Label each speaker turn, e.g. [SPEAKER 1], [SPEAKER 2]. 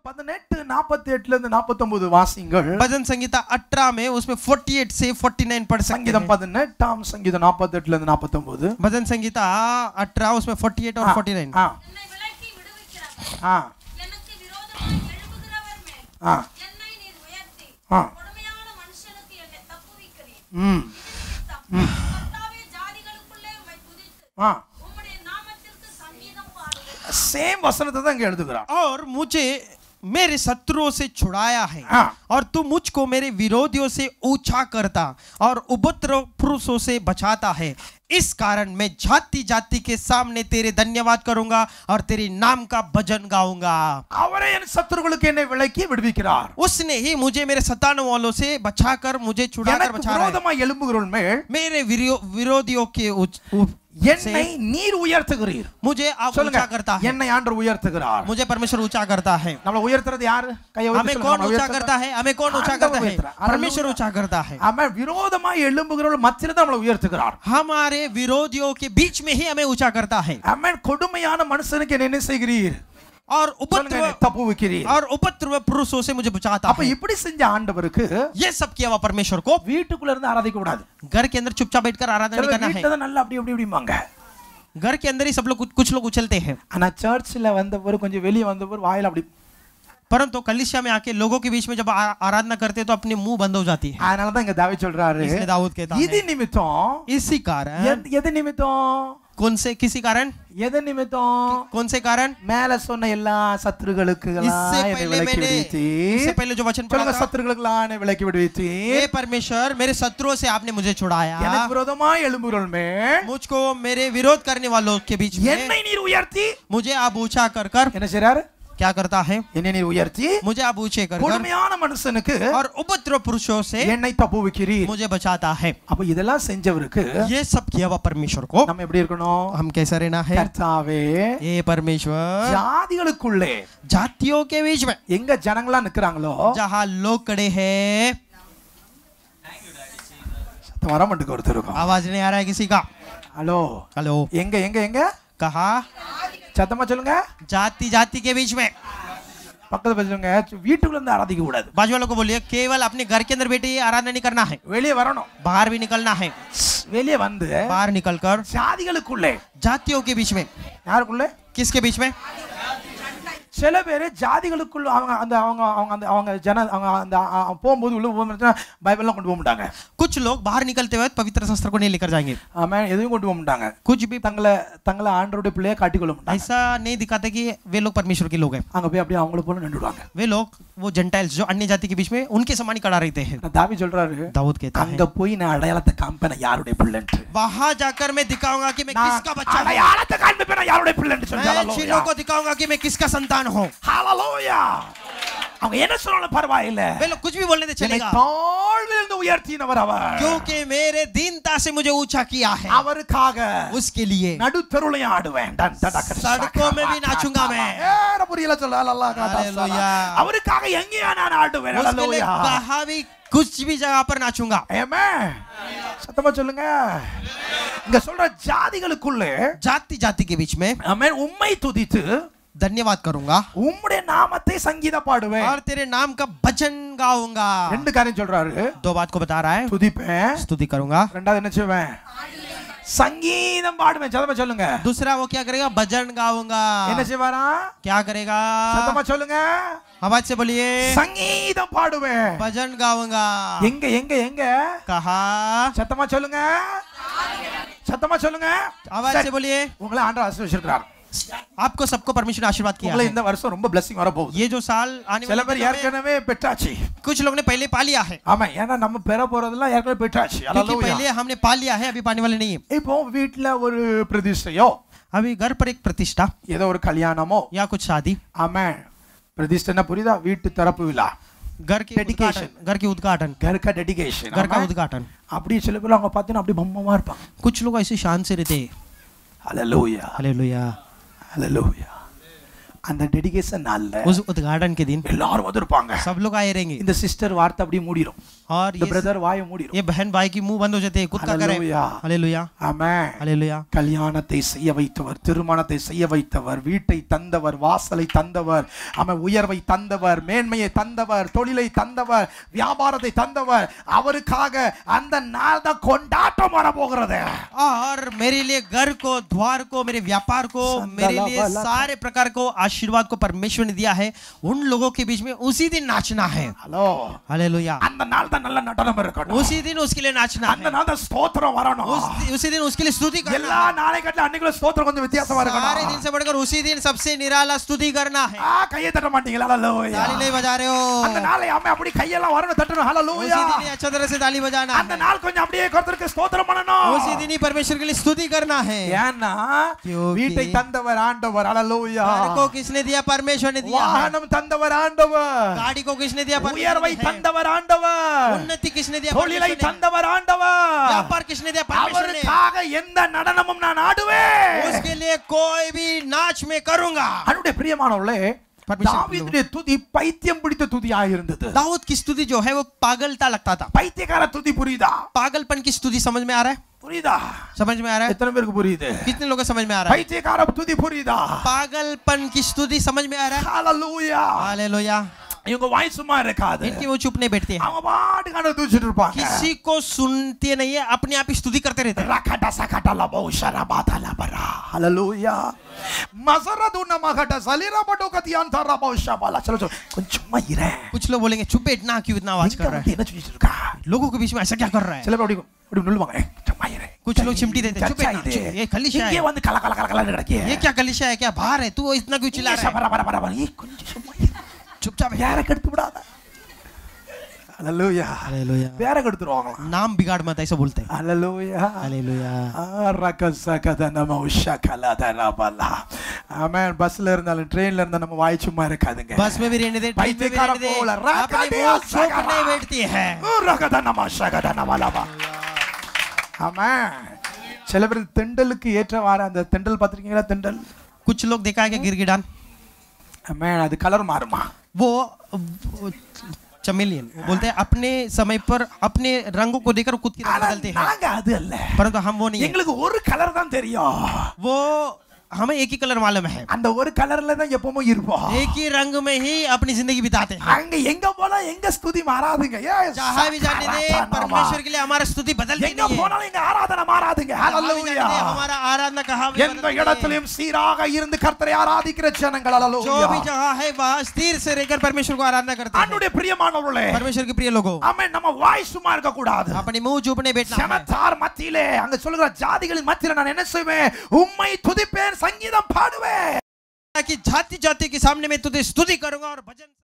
[SPEAKER 1] பதினெட்டு நாற்பத்தி எட்டுல இருந்து நாற்பத்தொன்பது வாசிங்கள்
[SPEAKER 2] भजन संगीता 18 में उसमें 48 से 49 पढ़ सकते
[SPEAKER 1] சங்கீதம்
[SPEAKER 2] हैं
[SPEAKER 1] பதினெட்டாம் சங்கீதம் நாற்பத்தி எட்டுல இருந்து நாற்பத்தொன்பது
[SPEAKER 2] भजन संगीता 18 उसमें 48 और 49
[SPEAKER 1] ஆ
[SPEAKER 3] என்னை விலக்கி விடுவிக்கிறவர்
[SPEAKER 1] ஆ
[SPEAKER 3] எனக்கு விரோதமாய் எழும்புகிறவர் மேல்
[SPEAKER 1] ஆ
[SPEAKER 3] என்னை நீர் உயர்த்தி
[SPEAKER 1] ஆ
[SPEAKER 3] கொடுமையான மனுஷனுக்கு என்னை தப்புவிக்கிறீர்
[SPEAKER 1] ம்
[SPEAKER 3] கர்த்தாவே ஜாதிகளுக்குள்ளே உம்மை துதித்து
[SPEAKER 1] ஆ
[SPEAKER 3] உம்முடைய நாமத்திற்கு சங்கீதம் பாடுவேன்
[SPEAKER 1] சேம் வசனத்தை தான் இங்க எழுதுகிறான்
[SPEAKER 2] और मुझे मेरे शत्रुओं से छुड़ाया है
[SPEAKER 1] हाँ।
[SPEAKER 2] और तू मुझको मेरे विरोधियों से ऊंचा करता और उपद्रव पुरुषों से बचाता है इस कारण मैं जाति जाति के सामने तेरे धन्यवाद करूंगा और तेरे नाम का भजन गाऊंगा
[SPEAKER 1] அவரே என் சத்துருக்களுக்கு என்னை விலக்கி விடுவிக்கிறார்
[SPEAKER 2] उसने ही मुझे मेरे सताने वालों से बचाकर मुझे छुड़ाकर
[SPEAKER 1] எனக்கு
[SPEAKER 2] बचा रहा है
[SPEAKER 1] விரோதமாய் எழும்புகிறவன் மேல்
[SPEAKER 2] मेरे विरो- विरोधियों के उच- उ-
[SPEAKER 1] என்னை
[SPEAKER 2] से
[SPEAKER 1] நீர் உயர்த்துகிறீர்
[SPEAKER 2] मुझे आप
[SPEAKER 1] சொல்லுங்க
[SPEAKER 2] ऊंचा करता है
[SPEAKER 1] என்னை ஆண்டு உயர்த்துகிறார்
[SPEAKER 2] मुझे परमेश्वर ऊंचा करता है
[SPEAKER 1] நம்மள உயர்த்துறது யாரு கையை
[SPEAKER 2] हमें
[SPEAKER 1] உயர்த்தி
[SPEAKER 2] कौन
[SPEAKER 1] சொல்லுங்க,
[SPEAKER 2] ऊंचा
[SPEAKER 1] நம்மள
[SPEAKER 2] करता है हमें कौन ऊंचा
[SPEAKER 1] ஆண்டவர்
[SPEAKER 2] करता है
[SPEAKER 1] உயர்த்துறார்.
[SPEAKER 2] परमेश्वर ऊंचा करता है
[SPEAKER 1] அவன் விரோதமாய் எழும்புகிறவர்கள் மத்தியில தான் நம்மளை உயர்த்துகிறார்
[SPEAKER 2] हमारे विरोधियों के बीच में ही हमें ऊंचा करता है
[SPEAKER 1] அவன் கொடுமையான மனுஷனுக்கு என்ன என்ன செய்கிறீர்
[SPEAKER 2] और
[SPEAKER 1] சொல்லுங்க,
[SPEAKER 2] उपद्रव
[SPEAKER 1] என்னை தப்பு வைக்கிறீர்
[SPEAKER 2] और उपद्रव पुरुषों से मुझे बचाता
[SPEAKER 1] அப்ப
[SPEAKER 2] है
[SPEAKER 1] இப்படி செஞ்ச ஆண்டவருக்கு
[SPEAKER 2] ये सब किया हुआ परमेश्वर को
[SPEAKER 1] வீட்டுக்குள்ள இருந்து ஆராதிக்க கூடாது
[SPEAKER 2] घर के अंदर चुपचाप बैठकर आराधना नहीं
[SPEAKER 1] சிலர்
[SPEAKER 2] करना है
[SPEAKER 1] வீட்டுல தான் நல்லா அப்படி அப்படி இப்படிம்பாங்க
[SPEAKER 2] घर के अंदर ही सब लोग कुछ- कुछ लोग उछलते हैं
[SPEAKER 1] ஆனா சர்ச்சில் வந்தவர் கொஞ்சம் வெளியே வந்தவர் வாயில அப்படி
[SPEAKER 2] परंतु कलिसिया में आके लोगों के बीच में जब आ- आराधना करते हैं तो अपनी मुंह बंद हो जाती है
[SPEAKER 1] அதனால தான் இங்க தாவி சொல்றாரு
[SPEAKER 2] इसलिए दाऊद कहता
[SPEAKER 1] இது
[SPEAKER 2] है
[SPEAKER 1] நிமித்தம்
[SPEAKER 2] इसी कारण
[SPEAKER 1] எது- எது நிமித்தம்
[SPEAKER 2] कौन से किसी कारण
[SPEAKER 1] எது நிமித்தம்
[SPEAKER 2] कौन से कारण
[SPEAKER 1] மேல சொன்ன எல்லா சத்துருகளுக்கு
[SPEAKER 2] इससे
[SPEAKER 1] என்னை
[SPEAKER 2] पहले
[SPEAKER 1] விலக்கி
[SPEAKER 2] मैंने
[SPEAKER 1] விடுவித்தி
[SPEAKER 2] इससे पहले जो वचन पढ़ा
[SPEAKER 1] சொல்லுங்க
[SPEAKER 2] था
[SPEAKER 1] சத்துருகளுக்கு என்னை விலக்கி விடுவித்தி
[SPEAKER 2] हे परमेश्वर मेरे शत्रुओं से आपने मुझे छुड़ाया
[SPEAKER 1] எனக்கு விரோதமாய் எழும்புகிறவர்கள் மேல்
[SPEAKER 2] मुझको मेरे विरोध करने वालों के बीच में
[SPEAKER 1] என்னை நீர் உயர்த்தி
[SPEAKER 2] मुझे आप ऊंचा कर कर
[SPEAKER 1] என்ன செய்றாரு
[SPEAKER 2] क्या करता है
[SPEAKER 1] என்னை நீர் உயர்த்தி
[SPEAKER 2] मुझे आप ऊंचे कर कर
[SPEAKER 1] கொடுமையான மனுஷனுக்கு
[SPEAKER 2] और उपद्रव पुरुषों से
[SPEAKER 1] என்னை தப்புவிக்கிறீர்
[SPEAKER 2] मुझे बचाता है
[SPEAKER 1] அப்ப இதெல்லாம் செஞ்சவருக்கு
[SPEAKER 2] ये सब किया हुआ परमेश्वर को
[SPEAKER 1] நம்ம எப்படி இருக்கணும்
[SPEAKER 2] हम कैसा रहना है
[SPEAKER 1] கர்த்தாவே
[SPEAKER 2] ये परमेश्वर
[SPEAKER 1] ஜாதிகளுக்குள்ளே
[SPEAKER 2] जातियों के बीच में
[SPEAKER 1] எங்க ஜனங்களா நிக்கிறாங்களோ
[SPEAKER 2] जहाँ लोग खड़े हैं
[SPEAKER 1] சத்தம் வர மாட்டுக்கு ஒருத்தர் இருக்கும்
[SPEAKER 2] आवाज नहीं आ रहा है किसी का
[SPEAKER 1] ஹலோ
[SPEAKER 2] हेलो
[SPEAKER 1] எங்க எங்க எங்க
[SPEAKER 2] कहा
[SPEAKER 1] சத்தமா சொல்லுங்க
[SPEAKER 2] जाति जाति के बीच में
[SPEAKER 1] பக்கத்துல போய் சொல்லுங்க வீட்டுக்குள்ள இருந்து ஆராதிக்க கூடாது
[SPEAKER 2] बाजू वालों को बोलिए केवल अपने घर के अंदर बैठे ही आराधना नहीं करना है
[SPEAKER 1] வெளியே வரணும்
[SPEAKER 2] बाहर भी निकलना है
[SPEAKER 1] வெளியே வந்து
[SPEAKER 2] बाहर निकलकर
[SPEAKER 1] ஜாதிகளுக்குள்ளே
[SPEAKER 2] जातियों के बीच में
[SPEAKER 1] யாருக்குள்ளே
[SPEAKER 2] किसके बीच में
[SPEAKER 1] சில பேர் ஜாதிகளுக்குள்ள அவங்க அந்த அவங்க அவங்க அந்த அவங்க ஜன அவங்க அந்த அ- அ- போகும்போது உள்ள போகும்போது பைபிள்லாம் கொண்டு போக மாட்டாங்க
[SPEAKER 2] कुछ लोग बाहर निकलते हुए पवित्र शस्त्र को नहीं लेकर जाएंगे
[SPEAKER 1] ஆமா எதுவும் கொண்டு போக மாட்டாங்க
[SPEAKER 2] कुछ भी
[SPEAKER 1] தங்களை தங்களை ஆண்டருடைய பிள்ளைய காட்டிக்கொள்ள மாட்டாங்க
[SPEAKER 2] ऐसा नहीं दिखाते कि वे लोग परमेश्वर के लोग हैं
[SPEAKER 1] அங்க போய் அப்படியே அவங்கள போல நின்றுடுவாங்க
[SPEAKER 2] वे लोग वो जेंटाइल्स जो अन्य जाति के बीच में उनके समान ही खड़ा रहते हैं
[SPEAKER 1] ஆனா தாவி சொல்றாரு
[SPEAKER 2] दाऊद कहता है
[SPEAKER 1] அங்க போய் நான் அடையாளத்தை காமிப்பேன் நான் யாருடைய பிள்ளைன்ட்டு
[SPEAKER 2] वहां जाकर मैं दिखाऊंगा कि मैं
[SPEAKER 1] நான்
[SPEAKER 2] किसका बच्चा हूं
[SPEAKER 1] அடையாளத்தை காண்பிப்பேன் நான் யாருடைய பிள்ளைன்னு சொல்லி
[SPEAKER 2] मैं चीनों को दिखाऊंगा कि मैं किसका संतान हूं
[SPEAKER 1] ஹalleluya அவங்க என்ன சொன்னாலும் பரவாயில்லை
[SPEAKER 2] वे लोग कुछ भी बोलने दे
[SPEAKER 1] என்னை
[SPEAKER 2] चलेगा
[SPEAKER 1] தாழ்விலிருந்து உயர்த்தினவர் அவர்
[SPEAKER 2] क्योंकि मेरे दीनता से मुझे ऊंचा किया है
[SPEAKER 1] அவருக்காக
[SPEAKER 2] उसके लिए
[SPEAKER 1] நடுத்தருளையும் ஆடுவேன் டன் டன் டக்கர்
[SPEAKER 2] सड़कों में भी नाचूंगा मैं
[SPEAKER 1] ஏற புரியல சொல்ல அல்லா
[SPEAKER 2] Hallelujah.
[SPEAKER 1] அவருக்காக எங்கேயா நான் ஆடுவேன்
[SPEAKER 2] उसके लिए
[SPEAKER 1] ஹalleluya
[SPEAKER 2] कहाँ भी कुछ भी जगह पर नाचूंगा
[SPEAKER 1] ஆமென் சத்தமா சொல்லுங்க இங்க சொல்ற ஜாதிகளுக்குள்ளே
[SPEAKER 2] जाति जाति के बीच में
[SPEAKER 1] ஆமென் உம்மை துதித்து
[SPEAKER 2] धन्यवाद करूंगा
[SPEAKER 1] உம்முடைய நாமத்தை சங்கீத பாடுவேன்
[SPEAKER 2] और तेरे नाम का भजन गाऊंगा
[SPEAKER 1] ரெண்டு காரியம் சொல்றாரு
[SPEAKER 2] दो बात को बता रहा है
[SPEAKER 1] துதிப்பேன்
[SPEAKER 2] स्तुति करूंगा
[SPEAKER 1] ரெண்டாவது என்ன செய்வேன் சங்கீதம் பாடுவேன் சத்தமா சொல்லுங்க
[SPEAKER 2] दूसरा वो क्या करेगा भजन गाऊंगा
[SPEAKER 1] என்ன செய்வாரா
[SPEAKER 2] क्या करेगा
[SPEAKER 1] சத்தமா சொல்லுங்க
[SPEAKER 2] आवाज से बोलिए
[SPEAKER 1] சங்கீதம் பாடுவேன்
[SPEAKER 2] भजन गाऊंगा
[SPEAKER 1] எங்க எங்க எங்க
[SPEAKER 2] कहा
[SPEAKER 1] சத்தமா சொல்லுங்க சத்தமா சொல்லுங்க
[SPEAKER 2] आवाज से
[SPEAKER 1] சரி.
[SPEAKER 2] बोलिए
[SPEAKER 1] உங்களை ஆண்டவர் ஆசீர்வதிச்சிருக்கிறார்
[SPEAKER 2] आपको सबको परमेश्वर ने आशीर्वाद किया
[SPEAKER 1] உங்களை
[SPEAKER 2] है
[SPEAKER 1] இந்த வருஷம் ரொம்ப blessing வர போகுது
[SPEAKER 2] ये जो साल आने
[SPEAKER 1] சில
[SPEAKER 2] वाले
[SPEAKER 1] பேர்
[SPEAKER 2] दिनों में
[SPEAKER 1] ஏற்கனவே பெற்றாச்சு
[SPEAKER 2] कुछ लोग ने पहले पा लिया है
[SPEAKER 1] ஆமா ஏன்னா நம்ம பெற போறதெல்லாம் ஏற்கனவே பெற்றாச்சு
[SPEAKER 2] क्योंकि
[SPEAKER 1] Hallelujah.
[SPEAKER 2] पहले हमने पा लिया है अभी पाने वाले नहीं है
[SPEAKER 1] இப்போ வீட்டுல ஒரு பிரதிஷ்டையோ
[SPEAKER 2] अभी घर पर एक प्रतिष्ठा
[SPEAKER 1] ஏதோ ஒரு கல்யாணமோ
[SPEAKER 2] या कुछ शादी
[SPEAKER 1] ஆமா பிரதிஷ்டைன்னா புரியுதா வீட்டு திறப்பு விழா
[SPEAKER 2] घर की
[SPEAKER 1] Dedication.
[SPEAKER 2] उद्घाटन घर की उद्घाटन
[SPEAKER 1] கருக்கா டெடிகேஷன்
[SPEAKER 2] घर का उद्घाटन
[SPEAKER 1] அப்படி சில பேர் அவங்க பார்த்தீங்கன்னா அப்படி பம்மமா இருப்பாங்க
[SPEAKER 2] कुछ लोग ऐसे शान से रहते हैं
[SPEAKER 1] ஹalleluya
[SPEAKER 2] हालेलुया
[SPEAKER 1] ஹalleluya அந்த டெடிகேஷன் நாள்ல
[SPEAKER 2] उस उद्घाटन के दिन
[SPEAKER 1] எல்லாரும் வந்திருப்பாங்க
[SPEAKER 2] सब लोग आए रहेंगे
[SPEAKER 1] இந்த சிஸ்டர் வார்த்தை அப்படியே மூடிரும்
[SPEAKER 2] और
[SPEAKER 1] இந்த
[SPEAKER 2] ये
[SPEAKER 1] பிரதர் வாயை மூடிரும்
[SPEAKER 2] ये बहन भाई की मुंह बंद हो जाते हैं खुद का करे
[SPEAKER 1] Hallelujah.
[SPEAKER 2] हालेलुया
[SPEAKER 1] ஆமென்
[SPEAKER 2] हालेलुया
[SPEAKER 1] கல்யாணத்தை செய்ய வைத்தவர் திருமணத்தை செய்ய வைத்தவர் வீட்டை தந்தவர் வாசலை தந்தவர் அவன் உயர்வை தந்தவர் மேன்மையை தந்தவர் தொழிலை தந்தவர் வியாபாரத்தை தந்தவர் அவருக்காக அந்த நாள் தான் கொண்டாட்டம் வர போகிறது
[SPEAKER 2] और मेरे लिए घर को द्वार को मेरे व्यापार को मेरे लिए
[SPEAKER 1] संदला
[SPEAKER 2] सारे प्रकार को आशीर्वाद को परमेश्वर ने दिया है उन लोगों के बीच में उसी दिन नाचना है
[SPEAKER 1] ஹலோ
[SPEAKER 2] हालेलुया
[SPEAKER 1] அந்த நாள் தான் நல்ல நடனம் இருக்கணும்
[SPEAKER 2] उसी दिन उसके लिए नाचना
[SPEAKER 1] அந்த
[SPEAKER 2] है
[SPEAKER 1] நாள் தான் ஸ்தோத்திரம் வரணும்
[SPEAKER 2] उस, उसी दिन उसके लिए स्तुति करना
[SPEAKER 1] எல்லா நாளை கட்டில அன்னைக்குள்ள ஸ்தோத்திரம் கொஞ்சம் வித்தியாசமா
[SPEAKER 2] है। सारे दिन
[SPEAKER 1] இருக்கணும்
[SPEAKER 2] से बढ़कर उसी दिन सबसे निराला स्तुति करना है
[SPEAKER 1] ஆ கையை தட்ட மாட்டீங்களா ஹalleluya
[SPEAKER 2] ताली नहीं बजा रहे
[SPEAKER 1] அந்த
[SPEAKER 2] हो
[SPEAKER 1] நாளை ஆமே அப்படி கையெல்லாம் வரணும் தட்டணும் ஹalleluya
[SPEAKER 2] उसी दिन ही अच्छा तरह से ताली बजाना
[SPEAKER 1] அந்த
[SPEAKER 2] है
[SPEAKER 1] நாள் கொஞ்சம் அப்படியே கர்த்தருக்கு ஸ்தோத்திரம் பண்ணணும்
[SPEAKER 2] उसी दिन ही परमेश्वर के लिए स्तुति करना है
[SPEAKER 1] ஏன்னா
[SPEAKER 2] क्योंकि-
[SPEAKER 1] வீட்டை தந்தவர் ஆண்டவர் ஹalleluya
[SPEAKER 2] घर को किसने दिया परमेश्वर ने दिया है
[SPEAKER 1] வாகனம் தந்தவர் ஆண்டவர்
[SPEAKER 2] गाड़ी को किसने दिया परमेश्वर
[SPEAKER 1] உயர்வை
[SPEAKER 2] ने दिया है।
[SPEAKER 1] தந்தவர் ஆண்டவர்
[SPEAKER 2] उन्नति किसने दिया
[SPEAKER 1] தொழிலை
[SPEAKER 2] परमेश्वर ने
[SPEAKER 1] தந்தவர் ஆண்டவர்
[SPEAKER 2] व्यापार किसने दिया परमेश्वर ने
[SPEAKER 1] அவருக்காக எந்த நடனமும் நான் ஆடுவேன்
[SPEAKER 2] उसके लिए कोई भी नाच में करूंगा
[SPEAKER 1] அவருடைய பிரியமானவர்களே
[SPEAKER 2] Permission.
[SPEAKER 1] தாவீதுடைய துதி பைத்தியம் பிடித்த துதியாக இருந்தது
[SPEAKER 2] दाऊद की स्तुति जो है वो पागलता लगता था
[SPEAKER 1] பைத்தியக்கார துதி புரியுதா
[SPEAKER 2] पागलपन की स्तुति समझ में आ रहा है
[SPEAKER 1] புரியுதா
[SPEAKER 2] समझ में आ रहा है
[SPEAKER 1] எத்தனை பேருக்கு புரியுது
[SPEAKER 2] कितने लोगों को समझ में आ रहा है
[SPEAKER 1] பைத்தியக்கார துதி புரியுதா
[SPEAKER 2] पागलपन की स्तुति समझ में आ रहा है
[SPEAKER 1] ஹalleluya
[SPEAKER 2] हालेलुया
[SPEAKER 1] இவங்க வாய் சும்மா இருக்காது
[SPEAKER 2] इनकी वो चुप नहीं बैठते हैं
[SPEAKER 1] அவங்க பாட்டுக்கான துதிச்சிட்டு இருப்பாங்க
[SPEAKER 2] किसी को सुनते नहीं है अपने आप ही स्तुति करते रहते हैं
[SPEAKER 1] ரகட சகட லபோ ஷரபாத லபரா ஹalleluya மசரதுன மகட சலிரபடு கதியான் தரபோ ஷபால चलो चलो கொஞ்சம் சும்மா இரு
[SPEAKER 2] कुछ लोग बोलेंगे चुप बैठना क्यों इतना आवाज
[SPEAKER 1] இங்க
[SPEAKER 2] कर रहा
[SPEAKER 1] வந்து என்ன சொல்லிட்டு இருக்கா
[SPEAKER 2] है लोगों के बीच में ऐसा क्या कर रहा है
[SPEAKER 1] சில பேர் அப்படி அப்படி நுள்ளுவாங்க "ஏய், சும்மா இரு
[SPEAKER 2] कुछ लोग चिमटी देते हैं, चुप
[SPEAKER 1] சர்ச்சா
[SPEAKER 2] है ना,
[SPEAKER 1] இது.
[SPEAKER 2] चुप, ये कलीसिया है।
[SPEAKER 1] இங்கே வந்து கல கல கல கலன்னு கிடக்கியே
[SPEAKER 2] ये क्या कलिशा है क्या बाहर है तू इतना क्यों चिल्ला
[SPEAKER 1] இங்கே
[SPEAKER 2] रहा है
[SPEAKER 1] சபர பர பர பர. ஏய், கொஞ்சம் சும்மா இரு.
[SPEAKER 2] चुपचाप है
[SPEAKER 1] வேற கெடுத்து விடாத ஹalleluya
[SPEAKER 2] हालेलुया
[SPEAKER 1] வேற கெடுத்துருவாங்களாம்
[SPEAKER 2] नाम बिगाड़ मत ऐसा बोलते हैं
[SPEAKER 1] ஹalleluya
[SPEAKER 2] हालेलुया
[SPEAKER 1] ஆமென் பஸ்ல இருந்தாலும் ட்ரெயின்ல இருந்தா நம்ம வாய் சும்மா இருக்காதுங்க
[SPEAKER 2] बस में भी रहने दे ट्रेन में भी
[SPEAKER 1] பைத்தியக்கார
[SPEAKER 2] रहने दे
[SPEAKER 1] போல,
[SPEAKER 2] अपने
[SPEAKER 1] राकादिया
[SPEAKER 2] मुंह चुप
[SPEAKER 1] सगरा।
[SPEAKER 2] नहीं बैठती है
[SPEAKER 1] ரகதனமா சகதனமலபா. ஆமென் சில பேர் தெண்டலுக்கு ஏற்றவாறு அந்த தெண்டல் பார்த்திருக்கீங்களா தெண்டல்
[SPEAKER 2] कुछ लोग देखा है क्या गिरगिडान
[SPEAKER 1] ஆமென் அது கலர் மாறுமா
[SPEAKER 2] वो वो चमेलियन वो बोलते हैं अपने समय पर अपने रंगों को देखकर खुद की रंग
[SPEAKER 1] ஆனா
[SPEAKER 2] बदलते हैं
[SPEAKER 1] நாங்க அது அல்ல
[SPEAKER 2] परंतु हम वो नहीं है
[SPEAKER 1] எங்களுக்கு ஒரு கலர் தான் தெரியும்
[SPEAKER 2] वो हमें एक ही कलर मालूम है
[SPEAKER 1] அந்த ஒரு கலர்ல தான் எப்பவும் இருப்போம்
[SPEAKER 2] एक ही रंग में ही अपनी जिंदगी बिताते हैं
[SPEAKER 1] அங்க எங்க போனா எங்க ஸ்துதி மாறாதுங்க ஏய்,
[SPEAKER 2] जहाँ भी जाने दे
[SPEAKER 1] சகராதனமா.
[SPEAKER 2] परमेश्वर के लिए हमारा स्तुति बदलती
[SPEAKER 1] எங்க
[SPEAKER 2] नहीं है
[SPEAKER 1] போனாலும் எங்க ஆராதனை மாறாதுங்க
[SPEAKER 2] जहाँ भी
[SPEAKER 1] ஹalleluya
[SPEAKER 2] जाने दे, हमारा आराधना कहाँ भी
[SPEAKER 1] எந்த
[SPEAKER 2] बदलती है।
[SPEAKER 1] இடத்திலும் சீராக இருந்து கர்த்தரை ஆராதிக்கிற ஜனங்கள்
[SPEAKER 2] जो
[SPEAKER 1] ஹalleluya
[SPEAKER 2] भी जगह है वहाँ स्थिर से रहकर परमेश्वर को आराधना करते हैं
[SPEAKER 1] ஆண்டுடைய பிரியமானவர்களே
[SPEAKER 2] परमेश्वर के प्रिय लोगों
[SPEAKER 1] ஆமென் நம்ம வாய் சும்மா இருக்க கூடாது
[SPEAKER 2] अपने मुंह चुप नहीं बैठना है।
[SPEAKER 1] ஜனத்தார் மத்தியிலே அங்க சொல்லுகிற ஜாதிகளின் மத்தியில நான் என்ன செய்வேன் உம்மை துதிப்பேன் சங்கீதம் பாடுவேன்
[SPEAKER 2] कि जाति जाति के सामने मैं तुझे स्तुति करूंगा और भजन